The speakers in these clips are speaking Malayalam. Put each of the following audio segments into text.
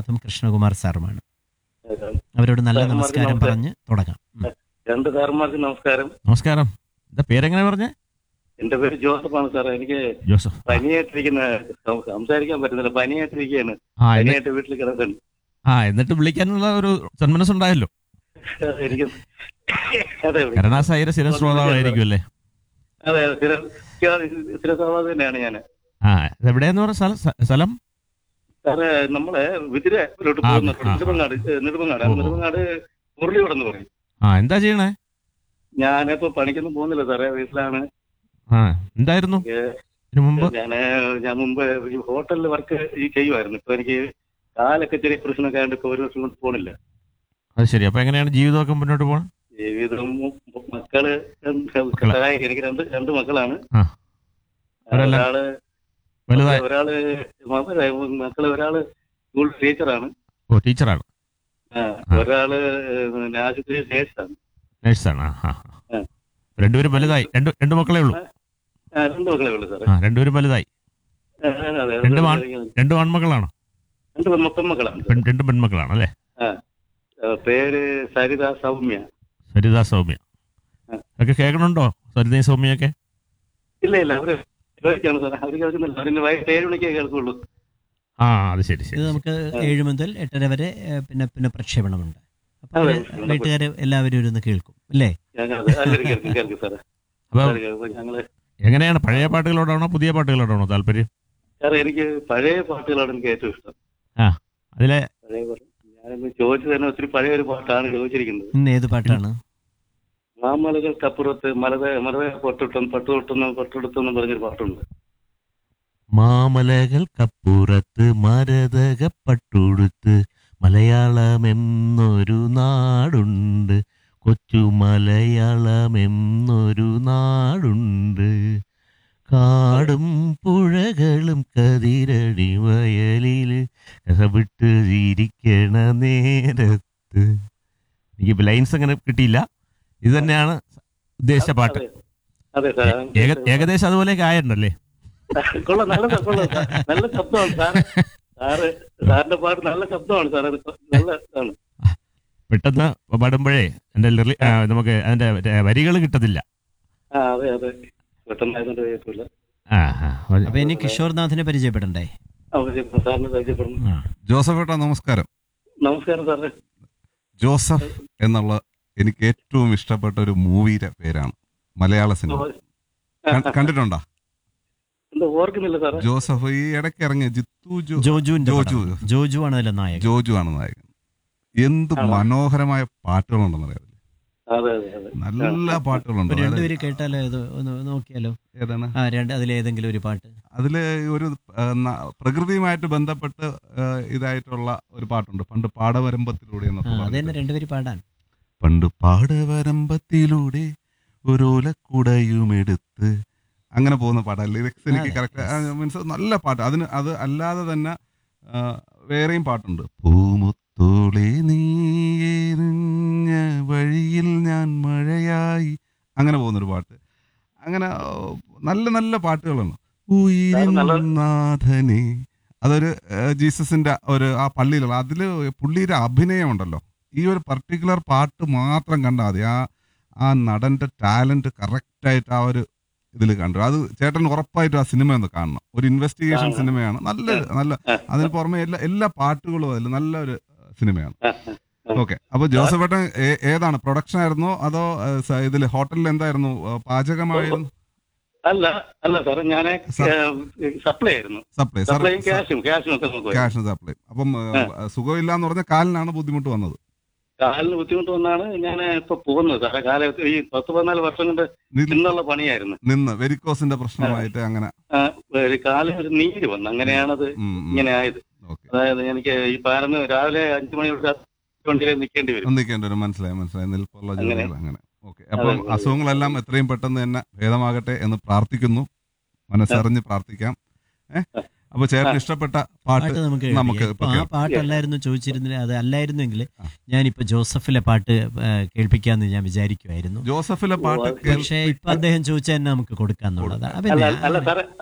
കിഷോർനാഥും കൃഷ്ണകുമാർ സാറുമാണ് അവരോട് നല്ല സാറുമാർക്ക് നമസ്കാരം നമസ്കാരം. പറഞ്ഞ് തുടങ്ങാം ഉം. രണ്ട് സാറന്മാർക്ക് നമസ്കാരം നമസ്കാരം എന്താ പേരെങ്ങനെ പറഞ്ഞേ എന്റെ പേര് ജോസഫാണ് സാർ എനിക്ക് ജോസഫ് പനിയായിട്ടിരിക്കുന്ന സം- സംസാരിക്കാൻ പറ്റുന്നില്ല പനിയായിട്ടിരിക്കുകയാണ് ആ എന്നി- പനിയായിട്ട് വീട്ടിൽ കിടക്കുന്നു ആ എന്നിട്ട് വിളിക്കാനുള്ള ഒരു സന്മനസ്സുണ്ടായല്ലോ എനിക്ക് അതെ കരുണാസായിര സ്ഥിരം ശ്രോതാവായിരിക്കും അല്ലേ അതെ സ്ഥിര സ്ഥിര സ്വഭാവം തന്നെയാണ് ഞാൻ ആ എവിടെയെന്ന് പറഞ്ഞ സ്ഥലം സ്ഥ- സ്ഥലം സാറ് നമ്മളെ വിതിരയിലോട്ട് ആ, പോകുന്ന ആ. നെടുമങ്ങാട് ഏ, നെടുമങ്ങാട് ഓ, ഓ. നെടുമങ്ങാട് മുരളിയോടെന്ന് പറയും ആ എന്താ ചെയ്യണേ ഞാനിപ്പോ പണിക്കൊന്നും പോകുന്നില്ല സാറേ വീട്ടിലാണ് ആ എന്തായിരുന്നു ഏ, ഇതിനു മുമ്പ് ഞാന് ഞാൻ മുമ്പ് ഈ ഹോട്ടലിൽ വർക്ക് ചെയ്യുമായിരുന്നു ഇപ്പൊ എനിക്ക് കാലൊക്കെ ചെറിയ പ്രശ്നമൊക്കെ ആയതുകൊണ്ട് ഇപ്പൊ ഒരു വർഷം കൊണ്ട് പോണില്ല അത് ശരി അപ്പൊ എങ്ങനെയാണ് ജീവിതമൊക്കെ മുന്നോട്ട് പോകണം ജീവിതം മക്കള് രണ്ട് മക്കള്. സഹായി- എനിക്ക് രണ്ട് രണ്ട് മക്കളാണ് ആ. അവരെല്ലാം ഒരാള് വലുതായി ഒരാള് മക്കളെ മക്കള് ഒരാള് സ്കൂൾ ടീച്ചറാണ് ഓ ടീച്ചറാണ് ആ, ഒരാള് പിന്നെ ആശുപത്രി നേഴ്സാണ് നഴ്സാണ് ആ ആ ആ. ആ. രണ്ടുപേരും വലുതായി രണ്ട് രണ്ട് മക്കളേ ഉള്ളൂ ആ, രണ്ട് മക്കളെ ഉള്ളു സാറേ ആ രണ്ടുപേരും വലുതായി ആ, അതെ രണ്ട് മാ- രണ്ട് ആൺമക്കളാണോ രണ്ട് മൊത്തം മക്കളാണ് പെൺ രണ്ട് പെൺമക്കളാണ് അല്ലേ ആ, പേര് സരിത സൗമ്യ സരിത സൗമ്യ ആ. ഒക്കെ കേൾക്കണുണ്ടോ സരിതയും സൗമ്യൊക്കെ ഇല്ല ഇല്ല അവര് ചോദിക്കാണ് സാറേ അവര് കേൾക്കുന്നില്ല അവരിന്ന് വൈകിട്ട് ഏഴ് മണിക്കേ കേൾക്കുള്ളൂ ആ അത് ശരി ഇത് ശരി നമുക്ക് ഏഴ് മുതൽ എട്ടര വരെ ഏ, പിന്നെ പിന്നെ പ്രക്ഷേപണമുണ്ട് അപ്പൊ അതെ. വീട്ടുകാർ എല്ലാവരും ഇരുന്ന് കേൾക്കും അല്ലേ ഞങ്ങൾ അത് കേൾക്കും കേൾക്കും സാറേ അപ്പൊ സാറ് കേൾക്കും. ഞങ്ങള് എങ്ങനെയാണ് പഴയ പാട്ടുകളോടാണോ പുതിയ പാട്ടുകളോടാണോ താല്പര്യം സാറേ എനിക്ക് പഴയ പാട്ടുകളാണ് എനിക്ക് ഏറ്റവും ഇഷ്ടം അതിലെ പഴയ പാട്ട് ഞാനിന്ന് ചോദിച്ചു തന്നെ ഒത്തിരി പഴയ ഒരു പാട്ടാണ് ചോദിച്ചിരിക്കുന്നത് ഇന്ന് ഏത് പാട്ടാണ് മാമലകൾക്കപ്പുറത്ത് മലത മലത പൊട്ടിട്ടും പട്ടുതൊട്ടെന്ന് പട്ടെടുത്തെന്ന് പറഞ്ഞൊരു പാട്ടുണ്ട് മാമലകൾക്കപ്പുറത്ത് മരതകപ്പട്ടുടുത്ത് മലയാളമെന്നൊരു നാടുണ്ട് കൊച്ചു മലയാളമെന്നൊരു നാടുണ്ട് കാടും പുഴകളും കതിരടി വയലില് കസവിട്ട് ഇരിക്കണ നേരത്ത് എനിക്ക് ലൈൻസ് അങ്ങനെ കിട്ടിയില്ല ഇത് തന്നെയാണ് ഉദ്ദേശിച്ച പാട്ട് അതെ. അതെ സാർ ഏക- ഏകദേശം അതുപോലെയൊക്കെ ആയിട്ടുണ്ടല്ലേ കൊള്ളാം നല്ല നല്ല നല്ല ശബ്ദമാണ് സാർ സാറ് സാറിന്റെ പാട്ട് നല്ല ശബ്ദമാണ് സാർ അത് നല്ല ഇതാണ് പെട്ടെന്ന് പാടുമ്പോഴേ എൻ്റെ ലിറി- ആ, നമുക്ക് അതിന്റെ വരികൾ കിട്ടത്തില്ല ആ അതെ അതെ പെട്ടെന്നായതുകൊണ്ട് കേൾക്കില്ല ആ ആ, ഒരു- അപ്പൊ ഇനി കിഷോർനാഥിനെ പരിചയപ്പെടണ്ടേ സാറിന് പരിചയപ്പെടുന്നു ആ. ജോസഫ് ഏട്ടാ നമസ്കാരം നമസ്കാരം സാറേ ജോസഫ് എന്നുള്ള എനിക്ക് ഏറ്റവും ഇഷ്ടപ്പെട്ട ഒരു മൂവിയുടെ പേരാണ് മലയാള സിനിമ ക- കണ്ടിട്ടുണ്ടോ എന്താ ഓർക്കുന്നില്ല സാറേ ജോസഫ് ഈ ഇടയ്ക്ക് ഇറങ്ങിയ ജിത്തു ജോ ജോജുവിന്റെ ജോജു. പടം. ജോജു ആണ് അതിലെ നായകൻ ജോജു ആണ് നായകൻ എന്ത് ആണോ? മനോഹരമായ പാട്ടുകളുണ്ടെന്ന് അറിയാം അതെ അതെ അതെ നല്ല പാട്ടുകളുണ്ട് അപ്പൊ അതായത് രണ്ടുപേര് കേട്ടാലോ ഇത് ഒന്ന് നോക്കിയാലോ ഏതാണ് ആ രണ്ട് അതിലേതെങ്കിലും ഒരു പാട്ട് അതില് ഒരു ആ, ന- പ്രകൃതിയുമായിട്ട് ബന്ധപ്പെട്ട് ആ, ഇതായിട്ടുള്ള ഒരു പാട്ടുണ്ട് പണ്ട് പാടവരമ്പത്തിലൂടെ ആ എന്നൊക്കെ അത് പറഞ്ഞിട്ട്. തന്നെ രണ്ടുപേര് പാടാൻ പണ്ട് പാടവരമ്പത്തിലൂടെ ഒരോലക്കുടയുമെടുത്ത് അങ്ങനെ പോകുന്ന പാട്ടാണ് ലിറിക്സ് എനിക്ക് അതെ, കറക്റ്റ് yes. മീൻസ് നല്ല പാട്ട് അതിന് അത് അല്ലാതെ തന്നെ ആ, വേറെയും പാട്ടുണ്ട് പൂമുത്തോളെ നീയെറിഞ്ഞ വഴിയിൽ ഞാൻ മഴയായി അങ്ങനെ പോകുന്നൊരു പാട്ട് അങ്ങനെ ഓ, നല്ല നല്ല പാട്ടുകളാണ് ഉയിരിനാഥനെ അതൊരു ആ, ജീസസിന്റെ ഒരു ആ പള്ളിയിലുള്ള അതില് പുള്ളിയുടെ അഭിനയം ഉണ്ടല്ലോ ഈ ഒരു പർട്ടിക്കുലർ പാട്ട് മാത്രം കണ്ടാൽ മതി ആ ആ നടന്റെ ടാലന്റ് കറക്റ്റായിട്ട് ആ ഒരു ഇതിൽ കണ്ടു അത് ചേട്ടൻ ഉറപ്പായിട്ടും ആ സിനിമ ഒന്ന് കാണണം ഒരു ഇൻവെസ്റ്റിഗേഷൻ കാണണം. സിനിമയാണ് നല്ല നല്ല അതിന് പുറമെ എല്ലാ എല്ലാ പാട്ടുകളും അതിൽ നല്ലൊരു സിനിമയാണ് ആ, ആ. ഓക്കെ അപ്പൊ ജോസഫ് ഏട്ടൻ ഏ- ഏതാണ് പ്രൊഡക്ഷൻ ആയിരുന്നോ അതോ ഏഹ്, സ- ഇതില് ഹോട്ടലിൽ എന്തായിരുന്നു ഏഹ്, പാചകമായിരുന്നു അല്ല അല്ല സാറേ ഞാൻ സ- സപ്ലൈ ആയിരുന്നു സപ്ലൈ സപ്ലൈയും ക്യാഷും ക്യാഷും ഒക്കെ നോക്കുമായിരുന്നു ക്യാഷ് സപ്ലൈ അപ്പം ഏഹ്, സുഖമില്ല എന്ന് പറഞ്ഞ കാലിനാണ് ബുദ്ധിമുട്ട് വന്നത് കാലിന് ബുദ്ധിമുട്ട് വന്നാണ് ഞാൻ ഇപ്പൊ പോകുന്നത് സാറേ കാലം ഈ പത്ത് പതിനാല് വർഷം കൊണ്ട് നിന്ന് നിന്നുള്ള പണിയായിരുന്നു നിന്ന് വെരിക്കോസിന്റെ പ്രശ്നമായിട്ട് അങ്ങനെ ആ, ഒരു കാലിന് ഒരു നീര് വന്നു അങ്ങനെയാണത് ഉം, ഉം. ഇങ്ങനെ ആയത് ഓക്കെ അതായത് എനിക്ക് ഈ പാരന്ന് രാവിലെ അഞ്ചു മണി തൊട്ട് വണ്ടിയിൽ നിൽക്കേണ്ടി വരും ഒന്നിക്കേണ്ട ഒരു മനസ്സിലായി മനസ്സിലായി നിൽപ്പുള്ള അങ്ങനെ. ജോലികൾ അങ്ങനെ ഓക്കെ അപ്പം അതെ. അസുഖങ്ങളെല്ലാം എത്രയും പെട്ടെന്ന് തന്നെ ഭേദമാകട്ടെ എന്ന് പ്രാർത്ഥിക്കുന്നു മനസ്സറിഞ്ഞ് പ്രാർത്ഥിക്കാം ഏഹ് അപ്പൊ ചേട്ടന് ഇഷ്ടപ്പെട്ട പാട്ട് പാട്ട് നമുക്ക് നമുക്ക് കേൾപ്പിക്കാം. ഇപ്പൊ ആ കേൾക്കാം. പാട്ടല്ലായിരുന്നു ചോദിച്ചിരുന്നില്ല അത് അല്ലായിരുന്നെങ്കിൽ ആ. ഞാനിപ്പോ ജോസഫിലെ പാട്ട് ആ, കേൾപ്പിക്കാന്ന് ഞാൻ വിചാരിക്കുമായിരുന്നു ജോസഫിലെ പാട്ട് ഓ, കേൾ- പക്ഷേ ഇപ്പൊ അദ്ദേഹം ചോദിച്ചാൽ തന്നെ നമുക്ക് കൊടുക്കാന്നുള്ളത് അല്ല അല്ല സാറേ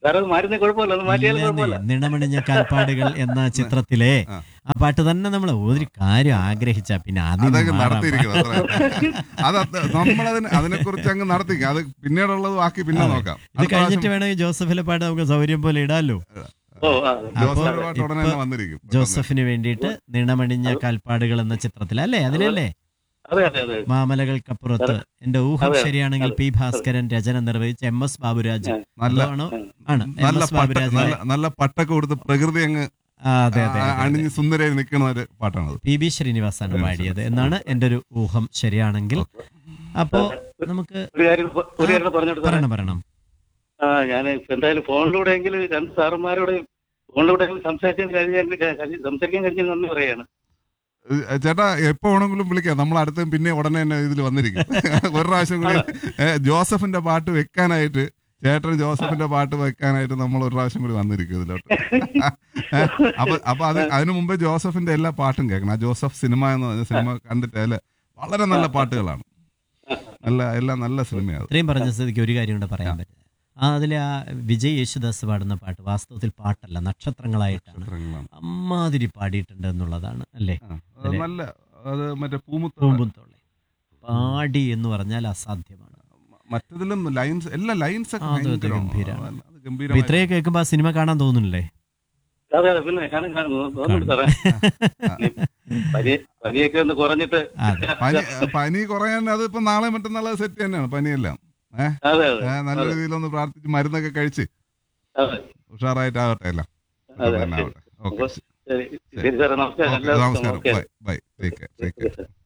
സാർ അത് മാറ്റുന്ന കുഴപ്പമില്ല അത് മാറ്റിയാലും കുഴപ്പമില്ല ഇല്ലെന്നേ, നിണമണിഞ്ഞ കാൽപ്പാടുകൾ എന്ന ചിത്രത്തിലെ ആ. ആ പാട്ട് തന്നെ നമ്മൾ ഒരു കാര്യം ആഗ്രഹിച്ച പിന്നെ അതിന് അതൊക്കെ മാറാൻ നടത്തിയിരിക്കണം അത്ര അത് അത് നമ്മളതിന് അതിനെ കുറിച്ച് അങ്ങ് നടത്തിക്കാം അത് പിന്നീടുള്ളത് ബാക്കി പിന്നെ അതെ. നോക്കാം ഇത് അടുത്ത കഴിഞ്ഞിട്ട് പ്രാവശ്യം വേണമെങ്കിൽ ജോസഫിലെ പാട്ട് നമുക്ക് സൗകര്യം പോലെ ഇടാലോ ഓ ആ ജോസഫിന്റെ അപ്പൊ പാട്ട് ഉടനെ ഇപ്പൊ തന്നെ വന്നിരിക്കും ജോസഫിന് വേണ്ടിയിട്ട് നിണമണിഞ്ഞ കാൽപ്പാടുകൾ എന്ന ചിത്രത്തിൽ അല്ലേ അതിലല്ലേ അതെ അതെ അതെ മാമലകൾക്കപ്പുറത്ത് എന്റെ ഊഹം അതെ. ശരിയാണെങ്കിൽ പി ഭാസ്കരൻ രചന നിർവഹിച്ച എം എസ് ബാബുരാജ് നല്ല ആണോ ആണ് എം നല്ല എസ് പട്ട ബാബുരാജ് നല്ല നല്ല പട്ടൊക്കെ കൊടുത്ത് പ്രകൃതി അങ്ങ് ആ, അതെ അതെ ആ, അതെ, അതെ. അണിഞ്ഞ് സുന്ദരായി നിൽക്കുന്ന ഒരു പാട്ടാണത് പി ബി ശ്രീനിവാസാണ് പാടിയത് എന്നാണ് എൻ്റെ ഒരു ഊഹം ശരിയാണെങ്കിൽ അപ്പോ നമുക്ക് ഒരു കാര്യം പ- ഒരു കാര്യം പറഞ്ഞിട്ട് സാറേ പറയണം പറയണം ആ ഞാൻ എന്തായാലും ഫോണിലൂടെയെങ്കിലും രണ്ട് സാറന്മാരോട് ഫോണിലൂടെ സംസാരിക്കാൻ കഴിഞ്ഞാൽ സംസാരിക്കാൻ കഴിഞ്ഞാൽ നന്ദി പറയാണ് ഏ, ചേട്ടാ എപ്പോ വേണമെങ്കിലും വിളിക്കാം നമ്മൾ അടുത്ത പിന്നെ ഉടനെ തന്നെ ഇതിൽ വന്നിരിക്കും ഒരു പ്രാവശ്യം കൂടി ഏ, ജോസഫിന്റെ പാട്ട് വെക്കാനായിട്ട് ചേട്ടൻ ജോസഫിന്റെ പാട്ട് വെക്കാനായിട്ട് നമ്മൾ ഒരു പ്രാവശ്യം കൂടി വന്നിരിക്കും ഇതിലോട്ട് ഏ, അപ്പൊ അപ്പൊ അത് അതിനു മുമ്പേ ജോസഫിന്റെ എല്ലാ പാട്ടും കേൾക്കണം ആ ജോസഫ് സിനിമ എന്ന് പറഞ്ഞ സിനിമ കണ്ടിട്ട് അതില് വളരെ നല്ല പാട്ടുകളാണ് നല്ല എല്ലാം നല്ല സിനിമയാണ് ഇത്രയും പറഞ്ഞ സ്ഥിതിക്ക് ഒരു കാര്യം കൂടെ പറയാൻ പറ്റും ആ അതിലെ ആ വിജയ് യേശുദാസ് പാടുന്ന പാട്ട് വാസ്തവത്തിൽ പാട്ടല്ല നക്ഷത്രങ്ങളായിട്ടാണ് ചിത്രങ്ങളാണ് അമ്മാതിരി പാടിയിട്ടുണ്ട് എന്നുള്ളതാണ് അല്ലേ ആ, അത് നല്ല അത് മറ്റേ പൂമുത്ത പൂമ്പുത്തോളെ പാടി എന്ന് പറഞ്ഞാൽ അസാധ്യമാണ് മറ്റതിലും ലൈൻസ് എല്ലാ ലൈൻസ് ഒക്കെ ആ, അത് ഭയങ്കരമാണ്. ഗംഭീരാണ്. അത് അപ്പൊ ഗംഭീരമായി ഇത്രയൊക്കെ കേൾക്കുമ്പോ ആ സിനിമ കാണാൻ തോന്നുന്നില്ലേ അതെ അതെ പിന്നെ കാണും കാണും തോന്നുന്നുണ്ട് സാറേ പനി പനിയൊക്കെ ഒന്ന് കുറഞ്ഞിട്ട് അതെ പനി പനി കുറയാൻ അത് ഇപ്പൊ നാളെ മറ്റന്നാളെ സെറ്റ് തന്നെയാണ് പനിയെല്ലാം ഏഹ് അതെ അതെ നല്ല രീതിയിലൊന്ന് പ്രാർത്ഥിച്ച് മരുന്നൊക്കെ കഴിച്ച് അതെ ഉഷാറായിട്ടാവട്ടെ എല്ലാം അതെ തന്നെ ആവട്ടെ ഓക്കെ ശരി ശരി സാറേ നമസ്കാരം നമസ്കാരം എല്ലാവർക്കും bye bye take care take care നമസ്കാരം